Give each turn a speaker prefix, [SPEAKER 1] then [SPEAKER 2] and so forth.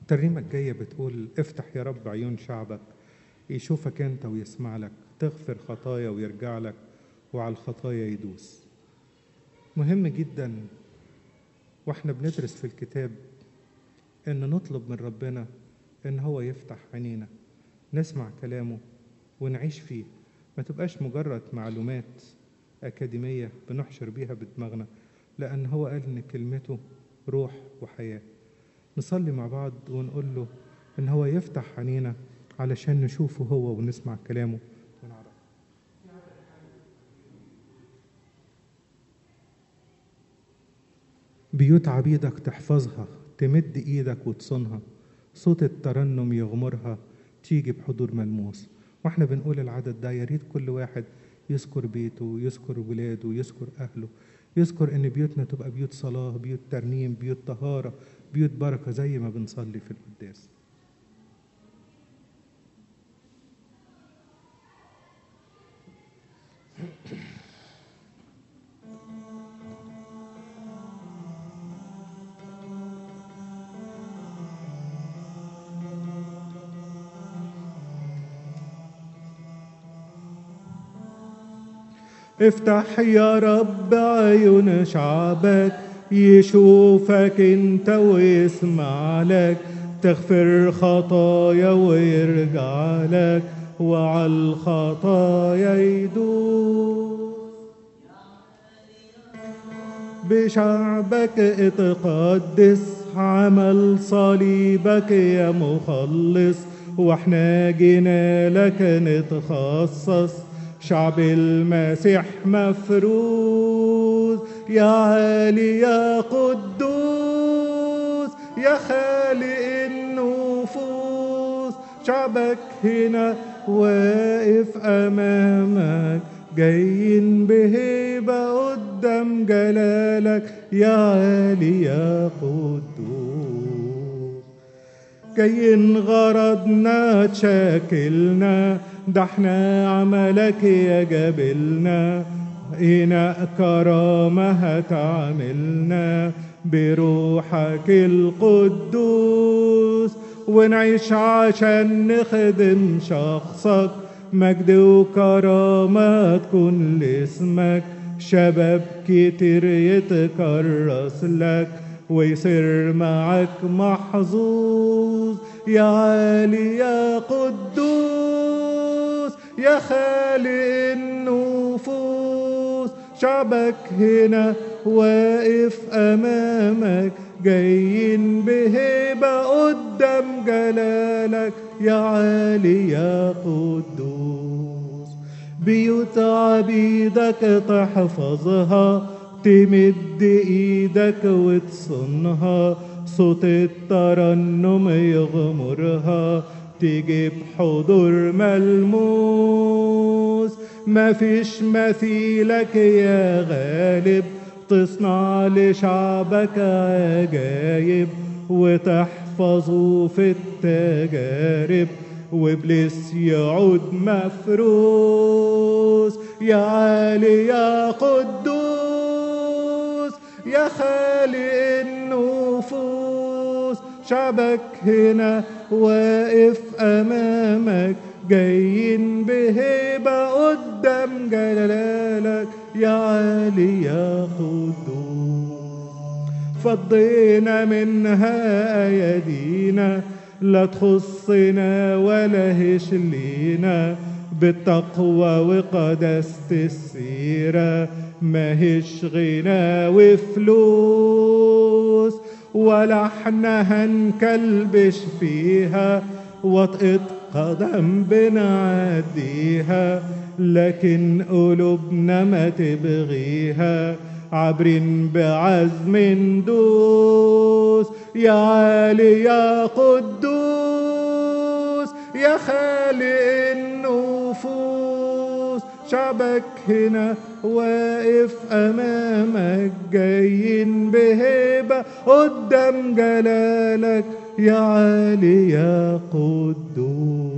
[SPEAKER 1] الترنيمة الجاية بتقول افتح يا رب عيون شعبك يشوفك انت ويسمع لك تغفر خطايا ويرجع لك وعلى الخطايا يدوس مهم جدا واحنا بندرس في الكتاب ان نطلب من ربنا ان هو يفتح عينينا نسمع كلامه ونعيش فيه ما تبقاش مجرد معلومات أكاديمية بنحشر بيها بدماغنا لأن هو قال إن كلمته روح وحياة نصلي مع بعض ونقول له إن هو يفتح عينينا علشان نشوفه هو ونسمع كلامه ونعرف بيوت عبيدك تحفظها تمد ايدك وتصونها صوت الترنم يغمرها تيجي بحضور ملموس واحنا بنقول العدد ده يا ريت كل واحد يذكر بيته ويذكر ولاده ويذكر اهله يذكر ان بيوتنا تبقى بيوت صلاه بيوت ترنيم بيوت طهاره بيوت بركه زي ما بنصلي في القداس افتح يا رب عيون شعبك يشوفك انت ويسمع لك تغفر خطايا ويرجع لك وعلى الخطايا يدوس بشعبك اتقدس عمل صليبك يا مخلص واحنا جينا لك نتخصص شعب المسيح مفروض يا عالي يا قدوس يا خالق النفوس شعبك هنا واقف امامك جايين بهيبة قدام جلالك يا عالي يا قدوس جايين غرضنا تشاكلنا ده احنا عملك يا جبلنا إناء كرامة هتعملنا بروحك القدوس ونعيش عشان نخدم شخصك مجد وكرامة تكون لاسمك شباب كتير يتكرس لك ويصير معك محظوظ يا عالي يا قدوس يا خالق النفوس شعبك هنا واقف أمامك جايين بهبة قدام جلالك يا عالي يا قدوس بيوت عبيدك تحفظها تمد ايدك وتصنها صوت الترنم يغمرها تجيب حضور ملموس مفيش مثيلك يا غالب تصنع لشعبك عجايب وتحفظه في التجارب وابليس يعود مفروس يا عالي يا قدوس يا خالق النفوس شعبك هنا واقف امامك جايين بهبة قدام جلالك يا عالي يا قدوس فضينا منها أيدينا لا تخصنا ولا هش لينا بالتقوى وقداسة السيرة ما هش غنى وفلوس ولا احنا هنكلبش فيها وطئة قدم بنعديها لكن قلوبنا ما تبغيها عبرين بعزم ندوس يا عالي يا قدوس يا خالق النفوس شعبك هنا واقف امامك جايين بهبه قدام جلالك يا عالي يا قدوس